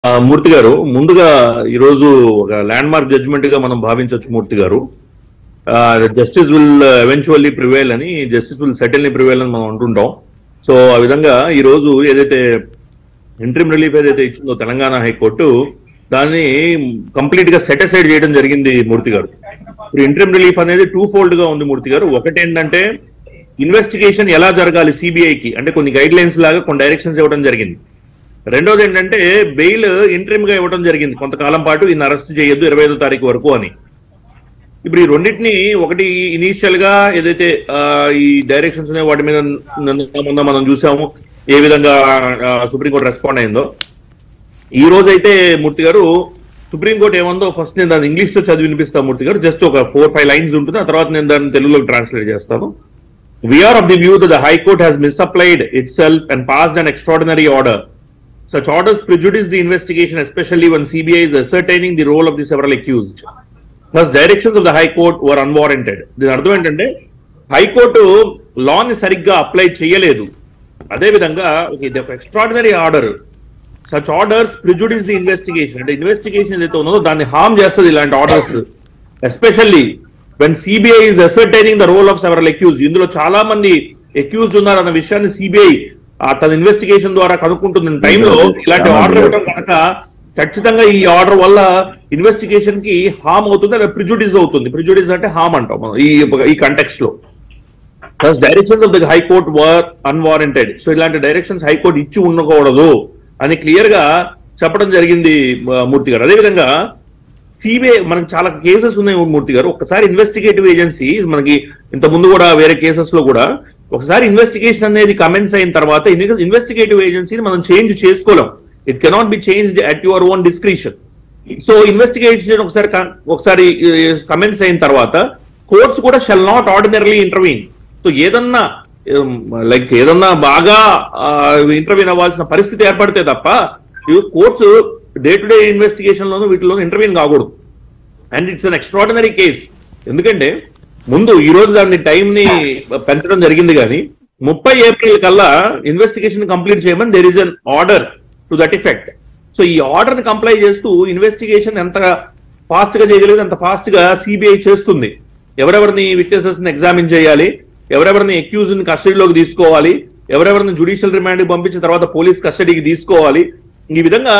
ఆ, మూర్తి గారు ముందుగా ఈరోజు ఒక ల్యాండ్ మార్క్ జడ్జిమెంట్ గా మనం భావించవచ్చు Murthy garu justice will eventually prevail అని జస్టిస్ విల్ సెటిల్ని ప్రివేల్ అని మనం అంటుంటాం సో ఆ విధంగా ఈ రోజు ఏదైతే ఇంట్రీమ్ రిలీఫ్ ఏదైతే ఇచ్చిందో తెలంగాణ హైకోర్టు దాన్ని కంప్లీట్ గా సెటిసైడ్ చేయడం జరిగింది మూర్తి గారు ఇప్పుడు ఇంట్రీమ్ రిలీఫ్ అనేది టూ ఫోల్డ్ గా ఉంది మూర్తి గారు ఒకటి ఏంటంటే ఇన్వెస్టిగేషన్ ఎలా జరగాలి సిబిఐకి అంటే కొన్ని గైడ్ లైన్స్ లాగా కొన్ని డైరెక్షన్స్ ఇవ్వడం జరిగింది రెండోది ఏంటంటే బెయిల్ ఇంట్రీమ్ గా ఇవ్వడం జరిగింది కొంతకాలం పాటు ఈయన అరెస్ట్ చేయొద్దు ఇరవై ఐదో తారీఖు వరకు అని ఇప్పుడు ఈ రెండింటిని ఒకటి ఇనీషియల్ గా ఏదైతే ఆ, ఈ డైరెక్షన్స్ ఉన్నాయి వాటి మీద నిన్న మొన్న మనం చూసాము ఏ విధంగా సుప్రీంకోర్టు రెస్పాండ్ అయిందో ఈ రోజు అయితే మూర్తి గారు సుప్రీంకోర్టు ఏమందో ఫస్ట్ నేను దాన్ని ఇంగ్లీష్ లో చదివి వినిపిస్తాను మూర్తి గారు జస్ట్ ఒక ఫోర్ ఫైవ్ లైన్స్ ఉంటుంది ఆ తర్వాత నేను దాన్ని తెలుగులోకి ట్రాన్స్లేట్ చేస్తాను We are of the view that the High Court has misapplied itself and passed an extraordinary order. Such orders prejudice the investigation, especially when CBI is ascertaining the role of the several accused. Thus, directions of the High Court were unwarranted. దీని అర్థం ఏంటంటే high court లాని సరిగ్గా apply చేయలేదు అదేవిధంగా ఇది ఒక extraordinary order such orders prejudice the investigation అంటే investigation ఏదైతే ఉన్నదో దాన్ని హార్మ్ చేస్తుంది ఇలాంటి orders especially when CBI is ascertaining the role of several accused ఇందులో చాలా మంది అక్యూజ్డ్ ఉన్నారు అన్న విషయాన్ని సిబిఐ తన ఇన్వెస్టిగేషన్ ద్వారా కనుక్కుంటున్న టైంలో ఇలాంటి ఆర్డర్ ఇవ్వడం కనుక ఖచ్చితంగా ఈ ఆర్డర్ వల్ల ఇన్వెస్టిగేషన్ కి హామ్ అవుతుంది లేదా ప్రిజుడిస్ అవుతుంది ప్రిజుడిస్ అంటే హామ్ అంటాం మనం ఈ ఈ కంటెక్స్ట్ లో plus directions of the high court were unwarranted so ఇలాంటి డైరెక్షన్స్ హైకోర్టు ఇచ్చి ఉండకూడదు అని క్లియర్ గా చెప్పడం జరిగింది ఆ, మూర్తి గారు అదేవిధంగా సిబిఐ మనకి చాలా కేసెస్ ఉన్నాయి మూర్తి గారు ఒకసారి ఇన్వెస్టిగేటివ్ ఏజెన్సీ మనకి ఇంత ముందు కూడా వేరే కేసెస్ లో కూడా ఒకసారి ఇన్వెస్టిగేషన్ అనేది కమెంట్స్ అయిన తర్వాత ఇన్వెస్టిగేటివ్ ఏజెన్సీని మనం చేంజ్ చేసుకోలేం it cannot be changed at your own description so investigation ఒకసారి క- ఒకసారి కమెంట్స్ అయిన తర్వాత కోర్ట్స్ కూడా shall not ordinarily intervene so ఏదన్నా లైక్ ఏదన్నా బాగా ఇంటర్వ్యూన్ అవ్వాల్సిన పరిస్థితి ఏర్పడితే తప్ప courts day to day investigation లోను వీటిలో ఇంటర్వ్యూన్ కాకూడదు and it's an extraordinary case ఎందుకంటే ముందు ఈ రోజు దాన్ని టైం ని పెంచడం జరిగింది కానీ ముప్పై ఏప్రిల్ కల్లా ఇన్వెస్టిగేషన్ కంప్లీట్ చేయమని there is an order to that effect so ఈ ఆర్డర్ ని కంప్లై చేస్తూ ఇన్వెస్టిగేషన్ ఎంత ఫాస్ట్ గా చేయగలిగితే అంత ఫాస్ట్ గా సిబిఐ చేస్తుంది ఎవరెవరిని విట్నెసెస్ ని ఎగ్జామిన్ చేయాలి ఎవరెవరిని అక్యూజ్ ని కస్టడీలోకి తీసుకోవాలి ఎవరెవరిని జుడిషియల్ రిమాండ్ పంపించిన తర్వాత పోలీస్ కస్టడీకి తీసుకోవాలి ఈ విధంగా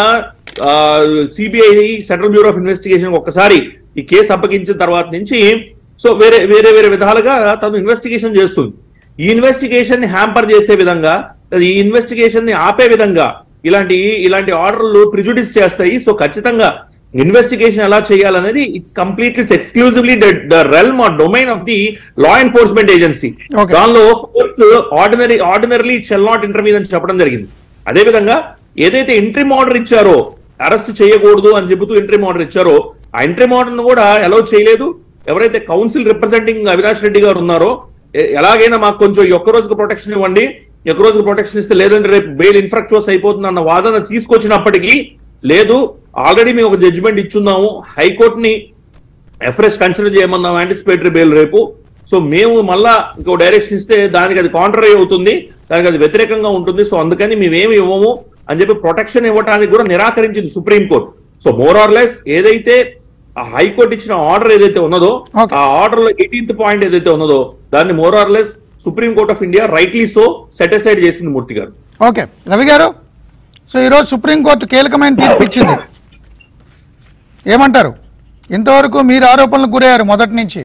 CBI central bureau of investigation ఒక్కసారి ఈ కేసు అప్పగించిన తర్వాత నుంచి సో వేరే వేరే వేరే విధాలుగా తను ఇన్వెస్టిగేషన్ చేస్తుంది ఈ ఇన్వెస్టిగేషన్ ని హ్యాంపర్ చేసే విధంగా లేదా ఈ ఇన్వెస్టిగేషన్ ని ఆపే విధంగా ఇలాంటి ఇలాంటి ఆర్డర్లు ప్రిజుడిస్ చేస్తాయి సో ఖచ్చితంగా ఇన్వెస్టిగేషన్ ఎలా చేయాలనేది it's completely it's exclusively the realm or domain of the law enforcement agency Okay. దానిలో courts ordinary ordinary shall not interview అని చెప్పడం జరిగింది అదే విధంగా ఏదైతే ఇంట్రీమ్ ఆర్డర్ ఇచ్చారో అరెస్ట్ చేయకూడదు అని చెబుతూ ఇంట్రీమ్ ఆర్డర్ ఇచ్చారో ఆ ఇంట్రీమ్ ఆర్డర్ ను కూడా అలౌ చేయలేదు ఎవరైతే కౌన్సిల్ రిప్రజెంటింగ్ అవినాష్ రెడ్డి గారు ఉన్నారో ఎ- ఎలాగైనా మాకు కొంచెం ఈ ఒక్క రోజుకు ప్రొటెక్షన్ ఇవ్వండి ఈ ఒక్క రోజుకు ప్రొటెక్షన్ ఇస్తే లేదంటే రేపు బెయిల్ ఇన్ఫ్రాక్చువస్ అయిపోతుంది అన్న వాదన తీసుకొచ్చినప్పటికీ లేదు ఆల్రెడీ మేము ఒక జడ్జిమెంట్ ఇచ్చున్నాము హైకోర్టుని ఎఫ్రెష్ కన్సిడర్ చేయమన్నాం యాంటిసిపేటరీ బెయిల్ రేపు సో మేము మళ్ళా ఇంకో డైరెక్షన్ ఇస్తే దానికి అది కాంట్రరీ అవుతుంది దానికి అది వ్యతిరేకంగా ఉంటుంది సో అందుకని మేమేమి ఇవ్వము అని చెప్పి ప్రొటెక్షన్ ఇవ్వడానికి కూడా నిరాకరించింది supreme court so more or less ఏదైతే ఆ హైకోర్టు ఇచ్చిన ఆర్డర్ ఏదైతే ఉన్నదో Okay. ఆ ఆర్డర్ లో ఎయిటీన్త్ పాయింట్ ఏదైతే ఉన్నదో దాన్ని more or less supreme court of India rightly so set aside చేసింది మూర్తి గారు ఓకే రవి గారు సో ఈరోజు సుప్రీంకోర్టు కీలకమైన తీర్పు ఇచ్చింది ఏమంటారు ఇంతవరకు మీరు ఆరోపణలకు గురయ్యారు మొదటి నుంచి